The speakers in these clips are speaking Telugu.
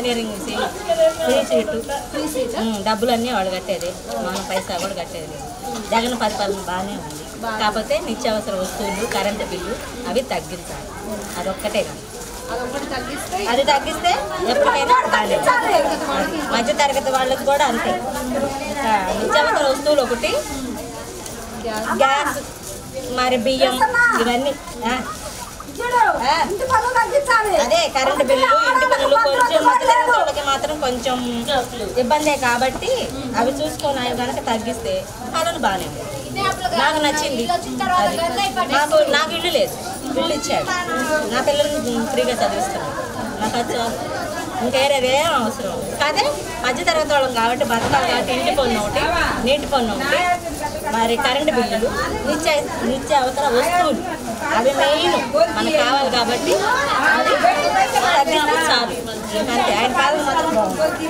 ఇంజనీరింగ్ సీ- ఫ్రీ సీటు ఉమ్, డబ్బులన్నీ వాళ్ళు కట్టేది మన పైసా కూడా కట్టేది లేదు. జగన్ పరిపాలన బాగానే ఉంది కాకపోతే నిత్యావసర వస్తువులు కరెంటు బిల్లు అవి తగ్గించాలి అదొక్కటే కాదు అదొకటి తగ్గిస్తే అది తగ్గిస్తే ఎప్పటికైనా బాగానే ఉంటుంది. మధ్య తరగతి వాళ్ళకి కూడా అంతే ఇంకా నిత్యావసర వస్తువులు ఒకటి గ్యాస్ మరి బియ్యం ఇవన్నీ ఆ. ఆ. అదే కరెంటు బిల్లు ఇంటి పనులు కొంచెం మధ్య తరగతి వాళ్ళకి మాత్రం కొంచెం ఇబ్బందే కాబట్టి అవి చూసుకొని అవి కనుక తగ్గిస్తే పనులు బాగానే ఉంటాయి. నాకు నచ్చింది అది. నాకు నాకు ఇల్లు లేదు ఇల్లు ఇచ్చాడు నా పిల్లల్ని ఫ్రీగా చదివిస్తున్నాను నాకు అది చాలు. ఇంకేరేది ఏం అవసరం కానీ మధ్య తరగతి వాళ్ళం కాబట్టి బతకాలి కాబట్టి ఇంటి పన్ను ఒకటి నీటి పన్ను ఒకటి మరి కరెంటు బిల్లులు నిత్య నిత్య అవసర వస్తువులు అవి మెయిన్ మనకు కావాలి కాబట్టి అది తగ్గిస్తే చాలు అంతే ఆయన పాలన మాత్రం బాగుంది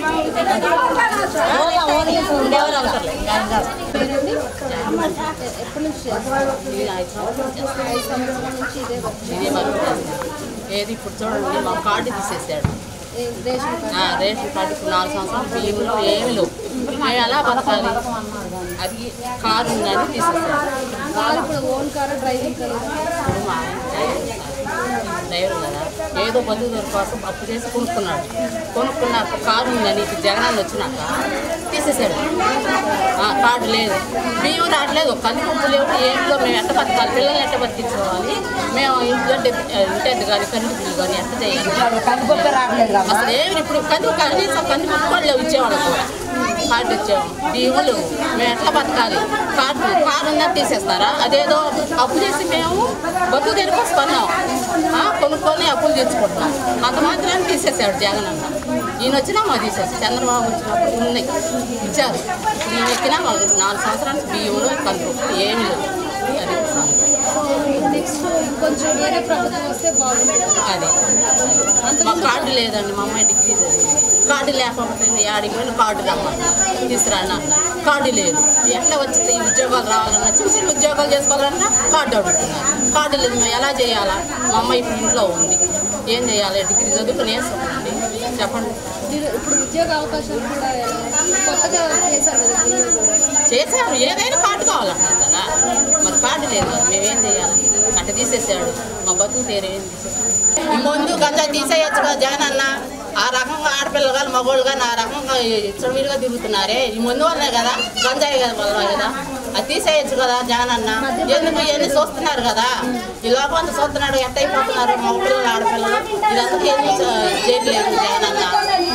ఇంకెవరు అవసరం లేదు ఆయన కాదు. ఎప్పటి నుంచి చేస్తారు? ఐదు సంవత్సరాల నుంచి ఇదే వర్క్. ఇదే మరి ఏది ఇప్పుడు చూడండి మా కార్డు తీసేసాడు ఏ- రేషన్ కార్డు. ఆ, రేషన్ కార్డు ఇప్పుడు నాలుగు సంవత్సరాలు బియ్యంలో ఏమి లేవు మేము ఎలా బతకాలి అది కారు ఉందని తీసేసాడు కారు ఇప్పుడు ఓన్ కారు డ్రైవింగ్ కారు ఇప్పుడు మా ఆయన డ్రైవర్ కదా ఏదో బతుకుదల కోసం అప్పు చేసి కొనుక్కున్నాడు కొనుక్కున్నాక కారు ఉందని ఇప్పుడు జగనాన్ని వచ్చినాక తీసేసాడు ఆ, కార్డు లేదు బియ్యం రావట్లేదు కందిపప్పు లేవు ఏం లేవు మేము ఎట్ట బతకాలి పిల్లల్ని ఎట్ట బతికించుకోవాలి మేము ఇంట్లో ఇంటెద్దు కానీ కరెంటు బిల్లు కానీ ఎట్ట చేయాలి కందిపప్పు రావట్లేదు కదా అసలు ఏమి ఇప్పుడు కంది కనీసం కంది ముక్కలు ఇచ్చేవాళ్ళం కూడా కార్డు ఇచ్చాము బియ్యములు మేము ఎట్లా బతకాలి కార్డు కారు ఉందని తీసేస్తారా అదేదో అప్పు చేసి మేము బతుకు తెరిపోసి కొన్నాం ఆ, కొనుక్కొని అప్పులు తెచ్చుకుంటున్నాం అంత మాత్రాన్ని తీసేసాడు జగన్ అన్న ఈయన వచ్చినా మా తీసేసి చంద్రబాబు వచ్చినప్పుడు ఉన్నాయి ఇచ్చారు ఇప్పుడు ఈయన ఎక్కినా మాకు నాలుగు సంవత్సరాలు బియ్యములు కందిపప్పు ఏమి లేవు అది సంగతి. నెక్స్ట్ కొంచెం వేరే ప్రభుత్వం వస్తే బాగుంటుంది అది మా కార్డు లేదండి మా అమ్మాయి డిగ్రీ చదివింది కార్డు లేకపోతే ఆడికి పోయిన కార్డు రమ్మన్నా తీసుకురాను అన్న కార్డు లేదు ఎట్లా వచ్చింది ఈ ఉద్యోగాలు రావాలన్నా చిన్న చిన్న ఉద్యోగాలు చేసుకోవాలన్నా కార్డు అడుగుతున్నారు కార్డు లేదు మేము ఎలా చేయాలా మా అమ్మాయి ఇప్పుడు ఇంట్లో ఉంది ఏం చేయాలి డిగ్రీ చదువుకుని వేసుకోండి చెప్పండి మీరు ఇప్పుడు ఉద్యోగ అవకాశాలు కూడా ఎలా? కొత్తగా చేశారు కదా దీన్ని కూడా. చేశారు ఏదైనా కార్డు కావాలన్నారు కదా మరి కార్డు లేదు కదా మేమేం చేయాలి అట్ట తీసేసాడు మా బతుకు తీరే ఏం తీసేసాడు ఈ ముందు గంజా తీసేయచ్చు కదా జగన్ అన్న ఆ రకంగా ఆడపిల్లలు కానీ మగవాళ్ళు కానీ ఆ రకంగా ఇచ్చడివిడిగా తిరుగుతున్నారే ఈ ముందు వల్లే కదా గంజాయి కదా వల్ల కదా అది తీసేయచ్చు కదా జగన్ అన్న ఎందుకు ఇవన్నీ చూస్తున్నారు కదా ఈ లోపల అంతా చూస్తున్నాడు ఎట్ట అయిపోతున్నారు మగ పిల్లలు ఆడపిల్లలు ఇదంతా ఏమీ చేయట్లేదు జగన్ అన్న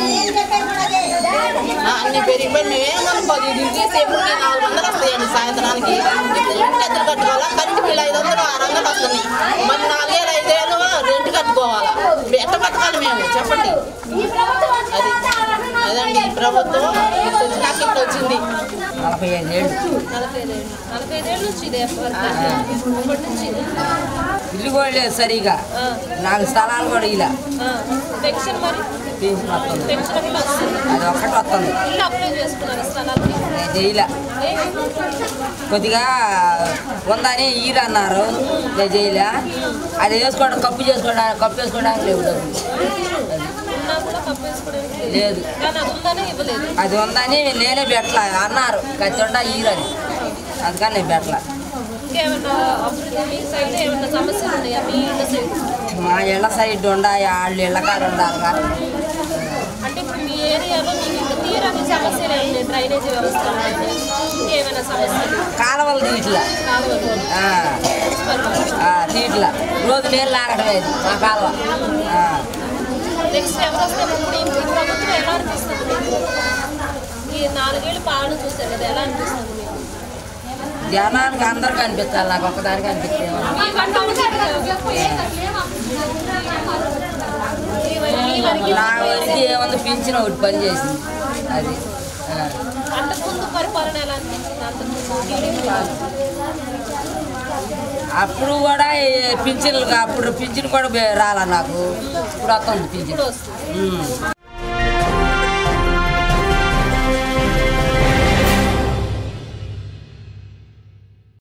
ఆ, అన్ని పెరిగిపోయి మేమేం అనుకోదు ఇది తీసి ఎప్పటికీ నాలుగు వందలు వస్తాయండి సాయంత్రానికి ఇప్పుడు ఇంటి ఎదురు కట్టుకోవాలా కరెంటు బిల్లు ఐదు వందలు ఆరు వందలు వస్తుంది మరి నాలుగేళ్ళు ఐదేళ్ళు రెంట్ కట్టుకోవాలా ఎట్ట బతకాలి మేము చెప్పండి అది అదండి ఈ ప్రభుత్వం ఇట్లా వచ్చినాక ఇట్లా వచ్చింది నలభై ఐదు ఏళ్ళు నలభై ఐదు ఏళ్ళు. నలభై ఐదేళ్ళ నుంచి ఇదే వర్క్. ఇప్పటి నుంచి ఇదే. ఇల్లు కూడా లేదు సరిగా నాకు స్థలాలు కూడా ఇలా ఆ. పెన్షన్ మరి పెన్షన్ వస్తుంది పెన్షన్ కూడా వస్తుంది అది ఒక్కటి వస్తుంది ఇల్లు అప్లై చేసుకున్నారు స్థలాలకి నేను చేయలే కొద్దిగా ఉందని ఈరు అన్నారు నేను చేయలే అది వేసుకోవడం కప్పు చేసుకోవడానికి కప్పు వేసుకోవడానికి లేవు డబ్బులు ఉన్నా కూడా కప్పు వేసుకోవడానికి లేదు. లేదు కానీ అది ఉందనే ఇవ్వలేదు అది ఉందని నేనే పెట్టలే అన్నారు కత్తిండా ఈరని అందుకని నేను పెట్టలే ఇంకేమన్నా అభివృద్ధి మీ సైడ్ ఏమన్నా సమస్యలు ఉన్నాయా మీ ఇళ్ళ సైడ్ మా ఇళ్ళ సైడ్ ఉండాలి వాళ్ళు ఇళ్ళ కాడ ఉండాలి కదా. అంటే ఇప్పుడు మీ ఏరియాలో మీకు ఇంకా తీరని సమస్యలు ఏమి డ్రైనేజీ వ్యవస్థ అలాంటి ఇంకేమైనా సమస్యలు కాలువలు తీట్లా కాలువలు ఆ, ఆ, తీట్లా రోజు నీళ్ళు లాగడం లేదు మా కాలువ ఆ. నెక్స్ట్ ఎవరు వస్తే ఇప్పుడు ఈ ఈ ప్రభుత్వం ఎలా అనిపిస్తుంది మీకు ఈ నాలుగేళ్ళు పాలన చూసారు కదా ఎలా అనిపిస్తుంది మీకు జనానికి అందరికి అనిపించాలి నాకు ఒక్కదానికి అనిపిస్తే మీకంటూ మీ వరకు నా వరకు ఏముంది పింఛన్ ఒకటి పని చేసింది అది ఆ. అంతకుముందు పరిపాలన ఎలా అనిపించింది అంతకుముందు టీడీపీ వాళ్ళు. అప్పుడు కూడా ఈ పింఛన్లు అప్పుడు పింఛన్ కూడా బే- రాలా నాకు ఇప్పుడు వస్తుంది పింఛన్ ఇప్పుడు వస్తుంది ఉమ్.